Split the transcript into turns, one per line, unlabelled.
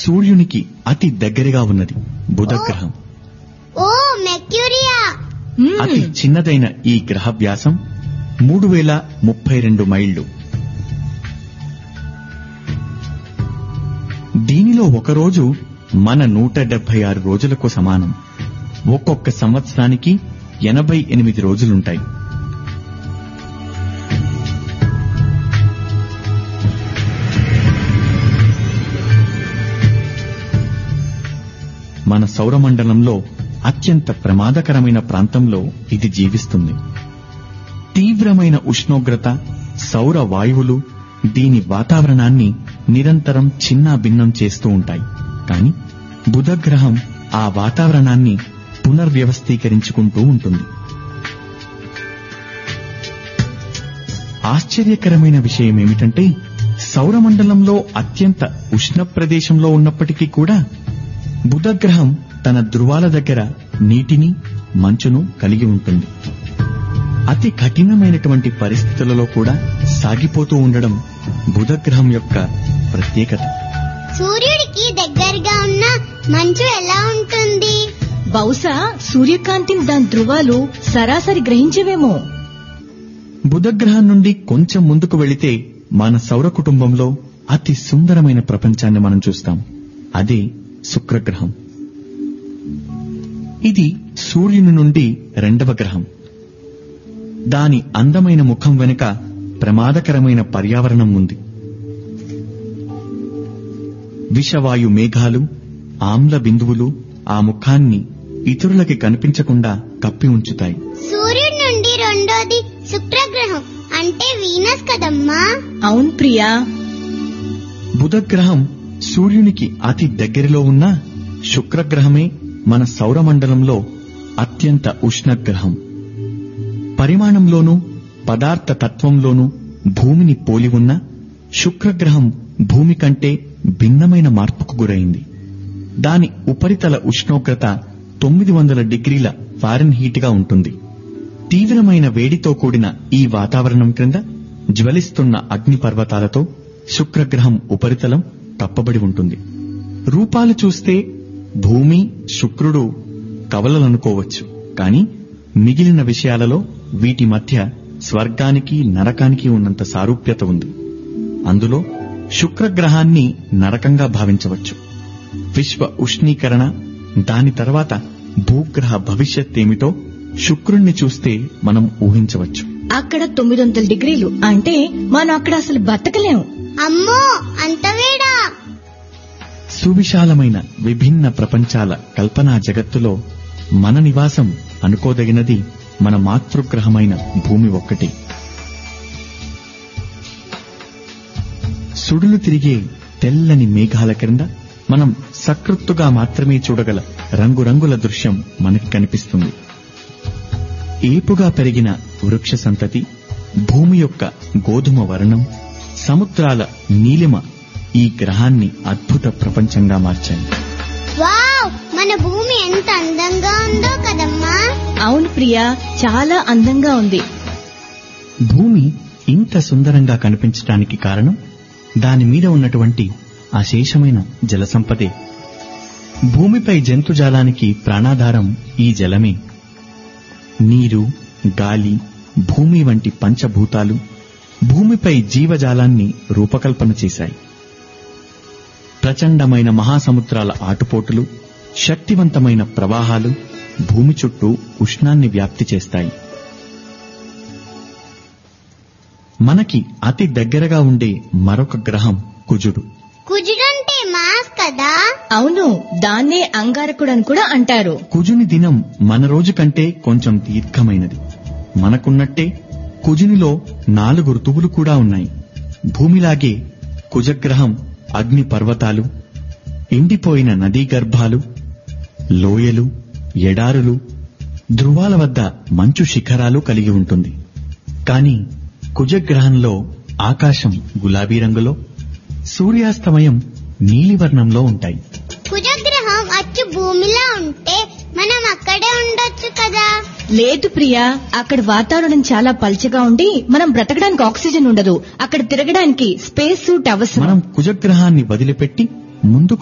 సూర్యునికి అతి దగ్గరగా ఉన్నది బుధగ్రహం
ఓ మెక్యూరియా
మ్మ్.
అతి చిన్నదైన ఈ గ్రహ వ్యాసం మూడు వేల ముప్పై రెండు మైళ్లు దీనిలో ఒక రోజు మన నూట డెబ్బై ఆరు రోజులకు సమానం ఒక్కొక్క సంవత్సరానికి ఎనభై ఎనిమిది రోజులుంటాయి మన సౌరమండలంలో అత్యంత ప్రమాదకరమైన ప్రాంతంలో ఇది జీవిస్తుంది తీవ్రమైన ఉష్ణోగ్రత సౌర వాయువులు దీని వాతావరణాన్ని నిరంతరం చిన్నా భిన్నం చేస్తూ ఉంటాయి కాని బుధగ్రహం ఆ వాతావరణాన్ని పునర్వ్యవస్థీకరించుకుంటూ ఉంటుంది ఆశ్చర్యకరమైన విషయం ఏమిటంటే సౌరమండలంలో అత్యంత ఉష్ణ ప్రదేశంలో ఉన్నప్పటికీ కూడా బుధగ్రహం తన ధృవాల దగ్గర నీటిని మంచును కలిగి ఉంటుంది అతి కఠినమైనటువంటి పరిస్థితులలో కూడా సాగిపోతూ ఉండడం బుధగ్రహం యొక్క ప్రత్యేకత
సూర్యుడికి దగ్గరగా ఉన్న మంచు ఎలా ఉంటుంది
బహుశా సూర్యకాంతిని దాని ధృవాలు సరాసరి గ్రహించవేమో
బుధగ్రహం నుండి కొంచెం ముందుకు వెళితే మన సౌర కుటుంబంలో అతి సుందరమైన ప్రపంచాన్ని మనం చూస్తాం అదే శుక్రగ్రహం ఇది సూర్యుని నుండి రెండవ గ్రహం దాని అందమైన ముఖం వెనుక ప్రమాదకరమైన పర్యావరణం ఉంది విషవాయు మేఘాలు ఆమ్ల బిందువులు ఆ ముఖాన్ని ఇతరులకి కనిపించకుండా కప్పి ఉంచుతాయి
సూర్యుడి నుండి రెండోది శుక్రగ్రహం అంటే వీనస్ కదమ్మా
అవును ప్రియా
బుధగ్రహం సూర్యునికి అతి దగ్గరలో ఉన్న శుక్రగ్రహమే మన సౌరమండలంలో అత్యంత ఉష్ణగ్రహం పరిమాణంలోనూ పదార్థ తత్వంలోనూ భూమిని పోలి ఉన్న శుక్రగ్రహం భూమి కంటే భిన్నమైన మార్పుకు గురైంది దాని ఉపరితల ఉష్ణోగ్రత తొమ్మిది వందల డిగ్రీల ఫారెన్హీట్ గా ఉంటుంది తీవ్రమైన వేడితో కూడిన ఈ వాతావరణం క్రింద జ్వలిస్తున్న అగ్నిపర్వతాలతో శుక్రగ్రహం ఉపరితలం కప్పబడి ఉంటుంది రూపాలు చూస్తే భూమి శుక్రుడు కవలలనుకోవచ్చు కాని మిగిలిన విషయాలలో వీటి మధ్య స్వర్గానికి నరకానికి ఉన్నంత సారూప్యత ఉంది అందులో శుక్రగ్రహాన్ని నరకంగా భావించవచ్చు విశ్వ ఉష్ణీకరణ దాని తర్వాత భూగ్రహ భవిష్యత్ ఏమిటో శుక్రుణ్ణి చూస్తే మనం ఊహించవచ్చు
అక్కడ తొమ్మిది వందల డిగ్రీలు అంటే మనం అక్కడ అసలు బతకలేము
అమ్మో అంత వేడా
సువిశాలమైన విభిన్న ప్రపంచాల కల్పనా జగత్తులో మన నివాసం అనుకోదగినది మన మాతృగ్రహమైన భూమి ఒక్కటే సుడులు తిరిగే తెల్లని మేఘాల క్రింద మనం సకృత్తుగా మాత్రమే చూడగల రంగురంగుల దృశ్యం మనకి కనిపిస్తుంది ఏపుగా పెరిగిన వృక్ష సంతతి భూమి యొక్క గోధుమ వర్ణం సముద్రాల నీలిమ ఈ గ్రహాన్ని అద్భుత ప్రపంచంగా మార్చాయి
వావ్ మన భూమి ఎంత అందంగా ఉందో కదమ్మా
అవును ప్రియా చాలా అందంగా ఉంది
భూమి ఇంత సుందరంగా కనిపించడానికి కారణం దాని మీద ఉన్నటువంటి అశేషమైన జలసంపదే భూమిపై జంతుజాలానికి ప్రాణాధారం ఈ జలమే నీరు గాలి భూమి వంటి పంచభూతాలు భూమిపై జీవజాలాన్ని రూపకల్పన చేశాయి ప్రచండమైన మహాసముద్రాల ఆటుపోటులు శక్తివంతమైన ప్రవాహాలు భూమి చుట్టూ ఉష్ణాన్ని వ్యాప్తి చేస్తాయి మనకి అతి దగ్గరగా ఉండే మరొక గ్రహం కుజుడు
కుజుడంటే మాస్ కదా
అవును దాన్నే అంగారకుడని కూడా అంటారు
కుజుని దినం మన రోజు కంటే కొంచెం దీర్ఘమైనది మనకున్నట్టే కుజునిలో నాలుగు ఋతువులు కూడా ఉన్నాయి భూమిలాగే కుజగ్రహం అగ్ని పర్వతాలు ఎండిపోయిన నదీ గర్భాలు లోయలు ఎడారులు ధృవాల వద్ద మంచు శిఖరాలు కలిగి ఉంటుంది కాని కుజగ్రహంలో ఆకాశం గులాబీ రంగులో సూర్యాస్తమయం నీలివర్ణంలో ఉంటాయి
కుజగ్రహం అచ్చు భూమిలా ఉంటే మనం అక్కడే ఉండొచ్చు కదా
లేదు ప్రియా అక్కడ వాతావరణం చాలా పల్చగా ఉండి మనం బ్రతకడానికి ఆక్సిజన్ ఉండదు అక్కడ తిరగడానికి స్పేస్ సూట్ అవసరం
మనం కుజగ్రహాన్ని వదిలిపెట్టి ముందుకు